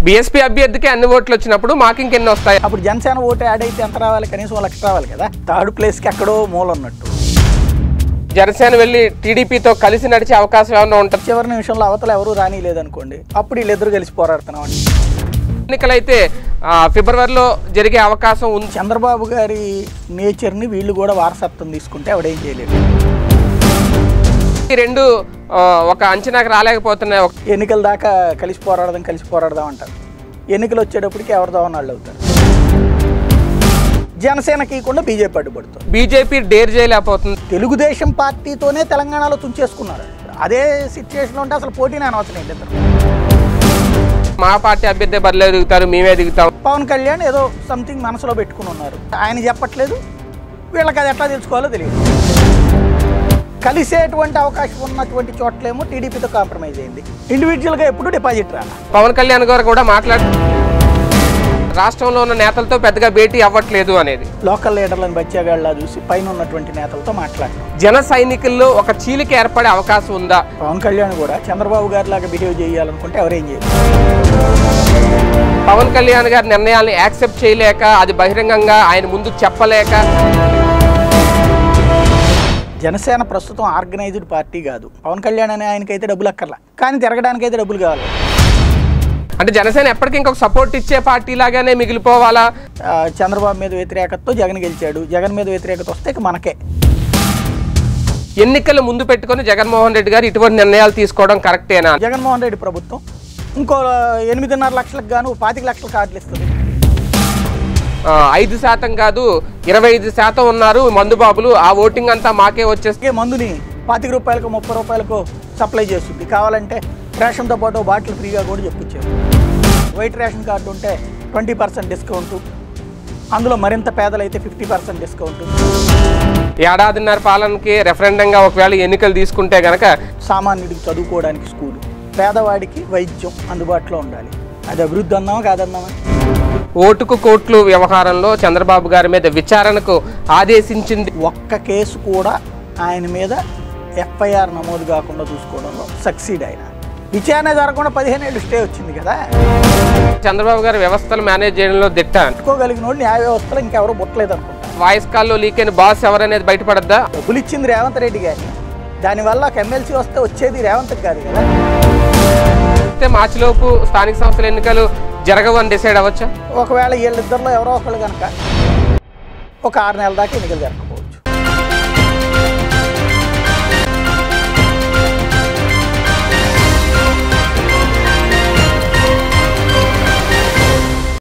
BSP అభ్యర్థికి అన్ని ఓట్లు వచ్చినప్పుడు మాకు ఇంకెన్ని వస్తాయి అప్పుడు జనసేన ఓటు యాడ్ అయితే ఎంత రావాలి కనీసం ఒక లక్ష రావాలి కదా థర్డ్ ప్లేస్కి ఎక్కడో మూల ఉన్నట్టు జనసేన వెళ్ళి టీడీపీతో కలిసి నడిచే అవకాశం ఏమైనా ఉంటుంది చివరి నిమిషంలో అవతల ఎవరు రానిలేదనుకోండి అప్పుడు వీళ్ళిద్దరు కలిసి పోరాడుతున్నాం అండి ఎన్నికలైతే ఆ, ఫిబ్రవరిలో జరిగే అవకాశం ఉంది చంద్రబాబు గారి నేచర్ని వీళ్ళు కూడా వారసత్వం తీసుకుంటే ఆవిడేం చేయలేదు ఈ రెండు ఆ, ఒక అంచనాకు రాలేకపోతున్నాయి ఒక- ఎన్నికల దాకా కలిసి పోరాడదాం కలిసి పోరాడదాం అంటారు ఎన్నికలు వచ్చేటప్పటికి ఎవరిదో వాళ్ళు అవుతారు జనసేనకి ఇవ్వకుండా బీజేపీ అడ్డుపడుతుంది బీజేపీ డేర్ చేయలేకపోతుంది తెలుగుదేశం పార్టీతోనే తెలంగాణలో తుంచేసుకున్నారు అదే సిచ్యువేషన్లో ఉంటే అసలు పోటీనే అనవసరం లేదు ఇద్దరు మా పార్టీ అభ్యర్థి బరిలో దిగుతారు మేమే దిగుతాం పవన్ కళ్యాణ్ ఏదో సంథింగ్ మనసులో పెట్టుకుని ఉన్నారు ఆయన చెప్పట్లేదు వీళ్ళకి అది ఎట్లా తెలుసుకోవాలో తెలియదు కలిసేటువంటి అవకాశం ఉన్నటువంటి చోట్లేమో టీడీపీతో కాంప్రమైజ్ అయింది ఇండివిజువల్గా ఎప్పుడు డిపాజిట్ రాలా పవన్ కళ్యాణ్ గారు కూడా మాట్లాడు రాష్ట్రంలో ఉన్న నేతలతో పెద్దగా భేటీ అవ్వట్లేదు అనేది లోకల్ లీడర్లను బచ్చాగాళ్ళ చూసి పైన ఉన్నటువంటి నేతలతో మాట్లాడటం జన సైనికుల్లో ఒక చీలిక ఏర్పడే అవకాశం ఉందా పవన్ కళ్యాణ్ కూడా చంద్రబాబు గారి లాగా బిహేవ్ చేయాలనుకుంటే ఎవరేం చేయరు పవన్ కళ్యాణ్ గారి నిర్ణయాల్ని యాక్సెప్ట్ చేయలేక అది బహిరంగంగా ఆయన ముందు చెప్పలేక జనసేన ప్రస్తుతం ఆర్గనైజ్డ్ పార్టీ కాదు పవన్ కళ్యాణ్ అనే ఆయనకైతే డబ్బులు అక్కర్లా కానీ తిరగడానికైతే డబ్బులు కావాలి అంటే జనసేన ఎప్పటికీ ఇంకొక సపోర్ట్ ఇచ్చే పార్టీ లాగానే మిగిలిపోవాలా ఆ, చంద్రబాబు మీద వ్యతిరేకతతో జగన్ గెలిచాడు జగన్ మీద వ్యతిరేకత వస్తే ఇక మనకే ఎన్నికలు ముందు పెట్టుకొని జగన్మోహన్ రెడ్డి గారు ఇటువంటి నిర్ణయాలు తీసుకోవడం కరెక్టేనా జగన్మోహన్ రెడ్డి ప్రభుత్వం ఇంకో ఎనిమిదిన్నర లక్షలకు గాను పాతిక లక్షల కార్డులు ఇస్తుంది ఆ, ఐదు శాతం కాదు ఇరవై ఐదు శాతం ఉన్నారు మందుబాబులు ఆ ఓటింగ్ అంతా మాకే వచ్చేస్తే అలాగే మందుని పాతిక రూపాయలకు ముప్పై రూపాయలకు సప్లై చేస్తుంది కావాలంటే రేషన్తో పాటు బాటిల్ ఫ్రీగా కూడా చెప్పించారు వైట్ రేషన్ కార్డు ఉంటే ట్వంటీ పర్సెంట్ డిస్కౌంట్ అందులో మరింత పేదలైతే ఫిఫ్టీ పర్సెంట్ డిస్కౌంట్ ఏడాదిన్నర పాలనకి రెఫరెండంగా ఒకవేళ ఎన్నికలు తీసుకుంటే గనక సామాన్యుడికి చదువుకోవడానికి స్కూలు పేదవాడికి వైద్యం అందుబాటులో ఉండాలి అది అభివృద్ధి అందామా కాదన్నామా ఓటుకు కోట్లు వ్యవహారంలో చంద్రబాబు గారి మీద విచారణకు ఆదేశించింది ఒక్క కేసు కూడా ఆయన మీద ఎఫ్ఐఆర్ నమోదు కాకుండా చూసుకోవడంలో సక్సీడ్ ఆయన విచారణ జరగకుండా పదిహేను ఏళ్ళు స్టే వచ్చింది కదా చంద్రబాబు గారి వ్యవస్థలు మేనేజ్ చేయడంలో దిట్ట పెట్టుకోగలిగిన వాళ్ళు న్యాయ వ్యవస్థలో ఇంకెవరూ పుట్టలేదు అనుకుంటా వాయిస్ కాల్లో లీక్ అయిన బాస్ ఎవరనేది బయటపడద్దా డబ్బులు ఇచ్చింది రేవంత్ రెడ్డి గారిని దానివల్ల ఒక ఎమ్మెల్సీ వస్తే వచ్చేది రేవంత్కి కాదు కదా అయితే మార్చిలోపు స్థానిక సంస్థల ఎన్నికలు జరగవని డిసైడ్ అవ్వచ్చా ఒకవేళ వీళ్ళిద్దరిలో ఎవరో ఒకళ్ళు కనుక ఒక ఆరు నెలల దాకా ఎన్నికలు జరగవు